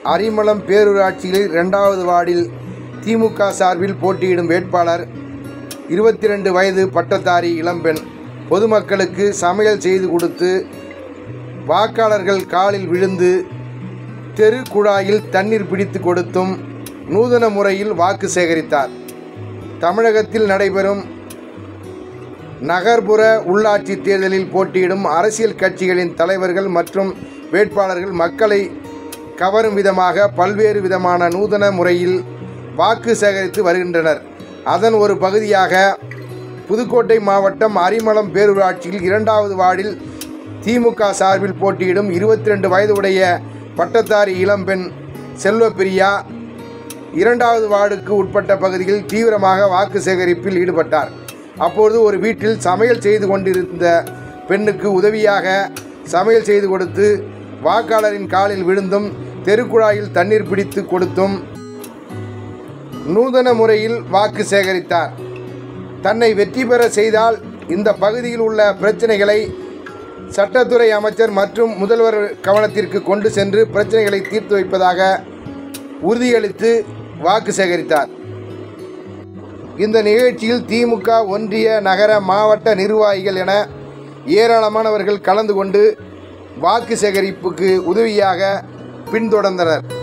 அரிமளம் பேரூராட்சியில் இரண்டாவது வார்டில் திமுக சார்பில் போட்டியிடும் வேட்பாளர் இருபத்தி ரெண்டு வயது பட்டதாரி இளம்பெண் பொதுமக்களுக்கு சமையல் செய்து கொடுத்து வாக்காளர்கள் காலில் விழுந்து தெரு குழாயில் தண்ணீர் பிடித்து கொடுத்தும் நூதன முறையில் வாக்கு சேகரித்தார் தமிழகத்தில் நடைபெறும் நகர்ப்புற உள்ளாட்சி தேர்தலில் போட்டியிடும் அரசியல் கட்சிகளின் தலைவர்கள் மற்றும் வேட்பாளர்கள் மக்களை கவரும் விதமாக பல்வேறு விதமான நூதன முறையில் வாக்கு சேகரித்து வருகின்றனர் அதன் ஒரு பகுதியாக புதுக்கோட்டை மாவட்டம் அரிமளம் பேரூராட்சியில் இரண்டாவது வார்டில் திமுக சார்பில் போட்டியிடும் இருபத்தி ரெண்டு வயதுடைய பட்டதாரி இளம்பெண் செல்வப்பிரியா இரண்டாவது வார்டுக்கு உட்பட்ட பகுதியில் தீவிரமாக வாக்கு சேகரிப்பில் ஈடுபட்டார் அப்பொழுது ஒரு வீட்டில் சமையல் செய்து கொண்டிருந்த பெண்ணுக்கு உதவியாக சமையல் செய்து கொடுத்து வாக்காளரின் காலில் விழுந்தும் தெருக்குழாயில் தண்ணீர் பிடித்து கொடுத்தும் நூதன முறையில் வாக்கு சேகரித்தார் தன்னை வெற்றி பெற செய்தால் இந்த பகுதியில் உள்ள பிரச்சனைகளை சட்டத்துறை அமைச்சர் மற்றும் முதல்வர் கவனத்திற்கு கொண்டு சென்று பிரச்சனைகளை தீர்த்து வைப்பதாக உறுதியளித்து வாக்கு சேகரித்தார் இந்த நிகழ்ச்சியில் திமுக ஒன்றிய நகர மாவட்ட நிர்வாகிகள் என ஏராளமானவர்கள் கலந்து கொண்டு வாக்கு சேகரிப்புக்கு உதவியாக பின்தொடர்ந்தனர்